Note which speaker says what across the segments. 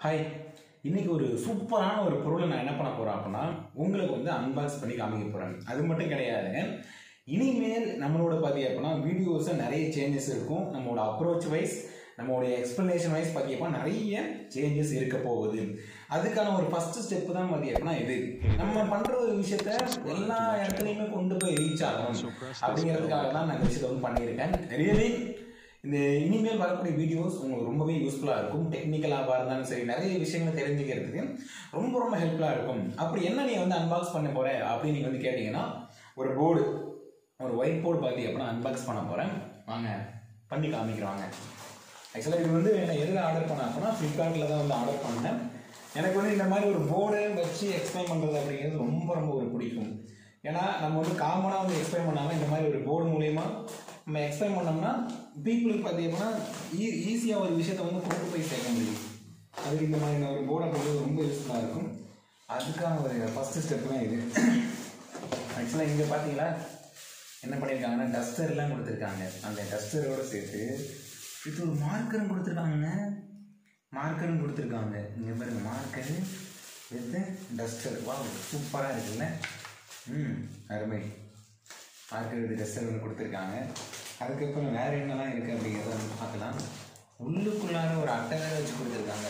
Speaker 1: hi இன்னைக்கு ஒரு சூப்பரான ஒரு பொருளை நான் என்ன பண்ண போறேன் அப்படின்னா உங்களுக்கு வந்து அன்பாக்ஸ் பண்ணி காமிக்க போறேன் அது மட்டும் கிடையாது இனிமேல் நம்மளோட பார்த்தீங்க அப்படின்னா வீடியோஸில் நிறைய சேஞ்சஸ் இருக்கும் நம்மளோட அப்ரோச் வைஸ் நம்மளுடைய எக்ஸ்பிளனேஷன் வைஸ் பார்த்தீங்கன்னா நிறைய சேஞ்சஸ் இருக்க போகுது அதுக்கான ஒரு ஃபர்ஸ்ட் ஸ்டெப் தான் பார்த்தீங்க அப்படின்னா இது நம்ம பண்ற ஒரு விஷயத்த எல்லா இடத்துலையுமே கொண்டு போய் ரீச் ஆகணும் அப்படிங்கிறதுக்காக தான் நான் இந்த விஷயத்தை வந்து பண்ணியிருக்கேன் ரியலி இந்த இனிமேல் வரக்கூடிய வீடியோஸ் உங்களுக்கு ரொம்பவே யூஸ்ஃபுல்லாக இருக்கும் டெக்னிக்கலாக இருந்தாலும் சரி நிறைய விஷயங்களை தெரிஞ்சுக்கிறதுக்கு ரொம்ப ரொம்ப ஹெல்ப்ஃபுல்லாக இருக்கும் அப்படி என்ன நீ வந்து அன்பாக்ஸ் பண்ண போற அப்படின்னு நீங்கள் வந்து கேட்டிங்கன்னா ஒரு போர்டு ஒரு ஒயிட் போர்டு பார்த்தி அப்படின்னா அன்பாக்ஸ் பண்ண போகிறேன் வாங்க பண்ணி காமிக்கிறாங்க ஆக்சுவலாக இது வந்து நான் எதில் ஆர்டர் பண்ணேன் அப்படின்னா ஃப்ளிப்கார்ட்டில் தான் வந்து ஆர்டர் பண்ணேன் எனக்கு வந்து இந்த மாதிரி ஒரு போர்டு வச்சு எக்ஸ்பிளைன் பண்ணுறது அப்படிங்கிறது ரொம்ப ரொம்ப ஒரு பிடிக்கும் ஏன்னா நம்ம வந்து காமனாக வந்து எக்ஸ்பிளைன் பண்ணாமல் இந்த மாதிரி ஒரு போர்டு மூலயமா நம்ம எக்ஸ்பிளைன் பண்ணோம்னா பீப்புளுக்கு பார்த்தீங்கன்னா ஈ ஈஸியாக ஒரு விஷயத்தை வந்து கொண்டு போய் சேர்க்க முடியும் அதுக்கு இந்த மாதிரி ஒரு போர்டு அப்படிங்கிறது ரொம்ப யூஸ்ஃபுல்லாக இருக்கும் அதுக்கான ஒரு ஃபஸ்ட்டு ஸ்டெப் தான் இது ஆக்சுவலாக இங்கே பார்த்தீங்களா என்ன பண்ணியிருக்காங்கன்னா டஸ்டர்லாம் கொடுத்துருக்காங்க அந்த டஸ்டரோட சேர்த்து இது ஒரு மார்க்கரும் கொடுத்துருக்காங்க மார்க்கரும் கொடுத்துருக்காங்க இங்கே பாருங்க மார்க்கரு வித் டஸ்டர் வா சூப்பராக இருக்குல்ல ம் அருமை மார்க்கர் வித் டஸ்டர் ஒன்று கொடுத்துருக்காங்க அதுக்கப்புறம் வேறு என்னெல்லாம் இருக்குது அப்படிங்கிறத வந்து பார்க்கலாம் உள்ளுக்குள்ளார ஒரு அட்டை வேற வச்சு கொடுத்துருக்காங்க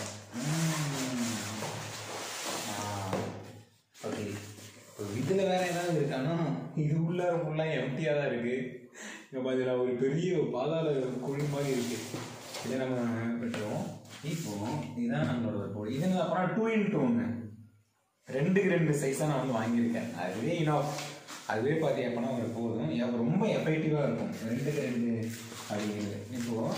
Speaker 1: ஓகே இப்போ இதில் வேற ஏதாவது இருக்கானா இது உள்ளார ஃபுல்லாக எம்டியாக தான் இருக்குது இங்கே பார்த்தீங்கன்னா ஒரு பெரிய பாதாள குழி மாதிரி இருக்குது இதை நம்ம பெற்றுவோம் இப்போ இதுதான் நம்மளோட ஒரு போர்டு இது அப்புறம் டூ இன்ட்டு ஒன்று ரெண்டுக்கு ரெண்டு சைஸாக நான் வந்து வாங்கியிருக்கேன் அதுவே இனஃப் அதுவே பார்த்தி அப்படின்னா ஒரு போதும் எ- ரொம்ப எஃபெக்டிவாக இருக்கும் ரெண்டுக்கு ரெண்டு அப்படிங்கிறது இப்போது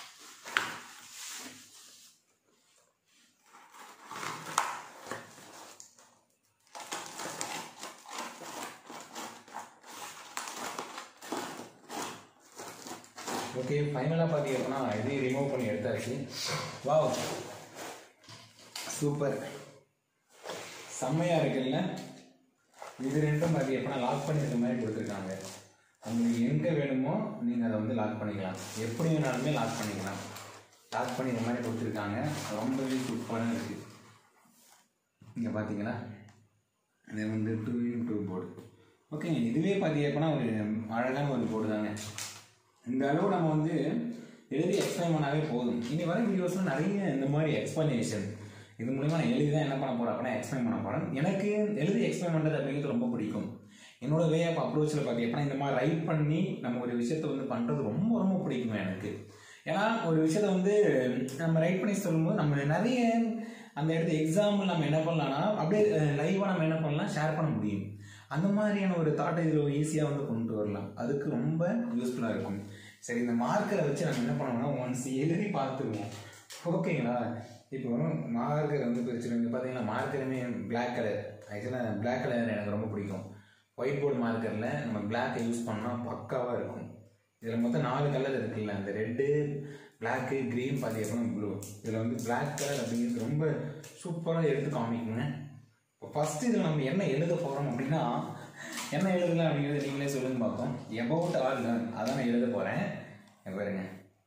Speaker 1: ஓகே ஃபைனலாக பார்த்தீங்க அப்படின்னா இதையும் ரிமூவ் பண்ணி எடுத்தாச்சு வாவ் சூப்பர் செம்மையாக இருக்குல்ல இது ரெண்டும் பார்த்தீங்க அப்படின்னா லாக் பண்ணியிருக்க மாதிரி கொடுத்துருக்காங்க உங்களுக்கு எங்கே வேணுமோ நீங்கள் அதை வந்து லாக் பண்ணிக்கலாம் எப்படி வேணாலுமே லாக் பண்ணிக்கலாம் லாக் பண்ணி இந்த மாதிரி கொடுத்துருக்காங்க ரொம்பவே சூப்பராக இருக்குது இங்கே பார்த்தீங்களா இது வந்து டூ இன் டூ போர்டு ஓகேங்க இதுவே பார்த்தீங்க அப்படின்னா ஒரு அழகான ஒரு போர்டு தாங்க இந்த அளவு நம்ம வந்து எழுதி எக்ஸ்பிளைன் பண்ணாவே போதும் இனி வர வீடியோஸில் நிறைய இந்த மாதிரி எக்ஸ்பிளனேஷன் இது மூலிமா நான் எழுதி தான் என்ன பண்ண போகிறேன் அப்படின்னா எக்ஸ்பிளைன் பண்ண போகிறேன் எனக்கு எழுதி எக்ஸ்பிளைன் பண்ணுறது அப்படிங்கிறது ரொம்ப பிடிக்கும் என்னோட வே ஆஃப் அப்ரோச்சில் பார்த்தி அப்படின்னா இந்த மாதிரி ரைட் பண்ணி நம்ம ஒரு விஷயத்த வந்து பண்ணுறது ரொம்ப ரொம்ப பிடிக்கும் எனக்கு ஏன்னா ஒரு விஷயத்த வந்து நம்ம ரைட் பண்ணி சொல்லும்போது நம்ம நிறைய அந்த இடத்து எக்ஸாம்பிள் நம்ம என்ன பண்ணலாம்னா அப்படியே லைவாக நம்ம என்ன பண்ணலாம் ஷேர் பண்ண முடியும் அந்த மாதிரியான ஒரு தாட்டை இதில் ஈஸியாக வந்து கொண்டு வரலாம் அதுக்கு ரொம்ப யூஸ்ஃபுல்லாக இருக்கும் சரி இந்த மார்க்கரை வச்சு நம்ம என்ன பண்ணோம்னா ஒன்ஸ் எழுதி பார்த்துருவோம் ஓகேங்களா இப்போ மார்க்கர் வந்து பிரிச்சுருங்க பார்த்தீங்கன்னா மார்க்கருமே Black கலர் ஆக்சுவலாக Black கலர் எனக்கு ரொம்ப பிடிக்கும் ஒயிட் போர்டு மார்க்கரில் நம்ம பிளாக்கை யூஸ் பண்ணால் பக்காவாக இருக்கும் இதில் மொத்தம் நாலு கலர் இருக்குல்ல அந்த ரெட்டு பிளாக்கு க்ரீன் பார்த்தீங்கன்னா ப்ளூ இதில் வந்து Black கலர் அப்படிங்கிறது ரொம்ப சூப்பராக எடுத்து காமிக்குங்க இப்போ ஃபஸ்ட்டு இதில் நம்ம என்ன எழுத போகிறோம் அப்படின்னா என்ன எழுதலாம் அப்படிங்கிறத நீங்களே சொல்லுங்க பார்ப்போம் எபவுட் ஆல் லேர்ன் அதான் நான் எழுத போகிறேன் பாருங்க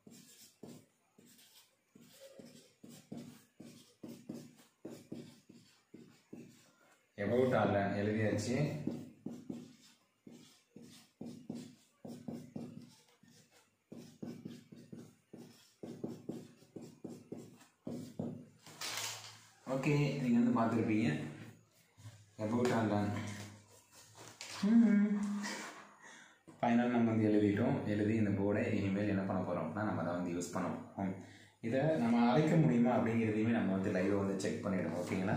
Speaker 1: எபவுட் ஆல் லேர்ன் எழுதியாச்சு ஓகே நீங்கள் வந்து பார்த்துருப்பீங்க அபவுட் ஆன்லைன் ஃபைனல் நம்ம வந்து எழுதிட்டோம் எழுதி இந்த போர்டை இனிமேல் என்ன பண்ண போகிறோம்னா நம்ம அதை வந்து யூஸ் பண்ணோம் இதை நம்ம அழைக்க முடியுமா அப்படிங்கிறதையுமே நம்ம வந்து லைவாக வந்து செக் பண்ணிவிடுவோம் ஓகேங்களா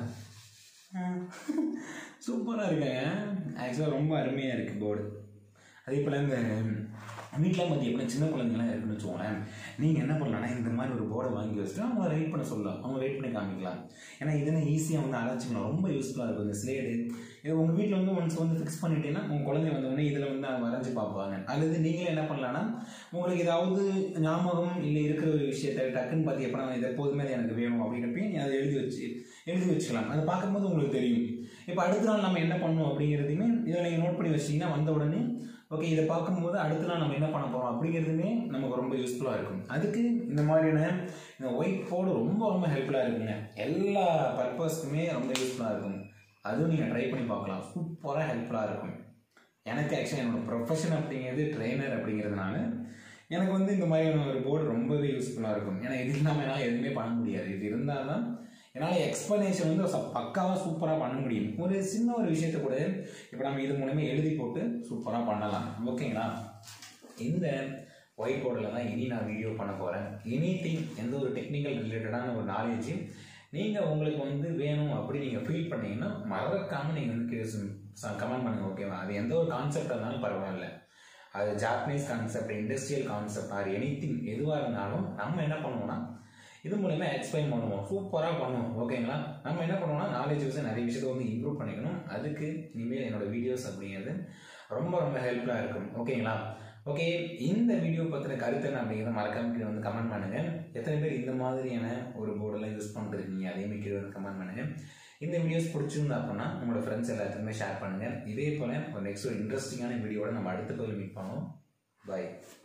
Speaker 1: சூப்பராக இருக்குங்க ஆக்சுவலாக ரொம்ப அருமையாக இருக்குது போர்டு அதே போல் இந்த வீட்டில் மத்திய எப்படி சின்ன குழந்தைங்களாம் இருக்குன்னு வச்சுக்கோங்களேன் நீங்கள் என்ன பண்ணலாம்னா இந்த மாதிரி ஒரு போர்டை வாங்கி வச்சுட்டு அவங்க ரைட் பண்ண சொல்லலாம் அவங்க ரைட் பண்ணி காமிக்கலாம் ஏன்னா இதெல்லாம் ஈஸியாக வந்து அழைச்சிக்கணும் ரொம்ப யூஸ்ஃபுல்லாக இருக்கும் இந்த ஸ்லேடு இது உங்கள் வீட்டில் வந்து ஒன்ஸ் வந்து ஃபிக்ஸ் பண்ணிட்டீங்கன்னா உங்கள் குழந்தை வந்தவொடனே இதில் வந்து அவங்க வரைஞ்சி பார்ப்பாங்க அல்லது நீங்களே என்ன பண்ணலாம்னா உங்களுக்கு ஏதாவது ஞாபகம் இல்லை இருக்கிற ஒரு விஷயத்தை டக்குன்னு பார்த்து எப்போ இது எப்போதுமே அது எனக்கு வேணும் அப்படிங்கிறப்ப நீ அதை எழுதி வச்சு எழுதி வச்சுக்கலாம் அதை பார்க்கும்போது உங்களுக்கு தெரியும் இப்போ அடுத்த நாள் நம்ம என்ன பண்ணணும் அப்படிங்கிறதையுமே இதில் நீங்கள் நோட் பண்ணி வச்சிட்டிங்கன்னா வந்த உடனே ஓகே இதை பார்க்கும்போது அடுத்து நாள் நம்ம என்ன பண்ண போகிறோம் அப்படிங்கிறதுமே நமக்கு ரொம்ப யூஸ்ஃபுல்லாக இருக்கும் அதுக்கு இந்த மாதிரியான இந்த ஒயிட் போர்டு ரொம்ப ரொம்ப ஹெல்ப்ஃபுல்லாக இருக்குங்க எல்லா பர்பஸ்க்குமே ரொம்ப யூஸ்ஃபுல்லாக இருக்கும் அதுவும் நீங்கள் ட்ரை பண்ணி பார்க்கலாம் சூப்பராக ஹெல்ப்ஃபுல்லாக இருக்கும் எனக்கு ஆக்சுவலி என்னோட ப்ரொஃபஷன் அப்படிங்கிறது ட்ரெயினர் அப்படிங்கிறதுனால எனக்கு வந்து இந்த மாதிரியான ஒரு போர்டு ரொம்பவே யூஸ்ஃபுல்லாக இருக்கும் ஏன்னா இது இல்லாமல் என்னால் எதுவுமே பண்ண முடியாது இது இருந்தால் தான் என்னால் எக்ஸ்ப்ளனேஷன் வந்து ச- பக்காவா சூப்பராக பண்ண முடியும் ஒரு சின்ன ஒரு விஷயத்தை கூட இப்போ நம்ம இது மூலமா எழுதி போட்டு சூப்பராக பண்ணலாம் ஓகேங்களா இந்த ஒயிட் போர்டில் தான் இனி நான் வீடியோ பண்ண போகிறேன் எனி எந்த ஒரு டெக்னிக்கல் ரிலேட்டடான ஒரு நாலேஜ் நீங்கள் உங்களுக்கு வந்து வேணும் அப்படி நீங்கள் ஃபீல் பண்ணீங்கன்னா மறக்காமல் நீங்கள் வந்து கமெண்ட் பண்ணுங்கள் ஓகேவா அது எந்த ஒரு கான்செப்டாக இருந்தாலும் பரவாயில்ல அது Japanese concept industrial concept or anything எதுவாக இருந்தாலும் நம்ம என்ன பண்ணுவோம்னா இது மூலயமா எக்ஸ்பிளைன் பண்ணுவோம் சூப்பராக பண்ணுவோம் ஓகேங்களா நம்ம என்ன பண்ணுவோம்னா நாலேஜ் வச்சு நிறைய விஷயத்தை வந்து இம்ப்ரூவ் பண்ணிக்கணும் அதுக்கு இனிமேல் என்னோட வீடியோஸ் அப்படிங்கிறது ரொம்ப ரொம்ப ஹெல்ப்ஃபுல்லாக இருக்கும் ஓகேங்களா ஓகே இந்த வீடியோ பற்றின கருத்து என்ன அப்படிங்கிறத மறக்காம கீழே வந்து கமெண்ட் பண்ணுங்க எத்தனை பேர் இந்த மாதிரியான ஒரு போர்டெல்லாம் யூஸ் பண்ணிருக்கீங்க அதையுமே கீழே வந்து கமெண்ட் பண்ணுங்க இந்த வீடியோஸ் பிடிச்சிருந்தா அப்படின்னா உங்களோட ஃப்ரெண்ட்ஸ் எல்லாத்துக்குமே ஷேர் பண்ணுங்க இதே போல ஒரு நெக்ஸ்ட் ஒரு இன்ட்ரெஸ்டிங்கான வீடியோட நம்ம அடுத்த பதில் மீட் பண்ணுவோம் பை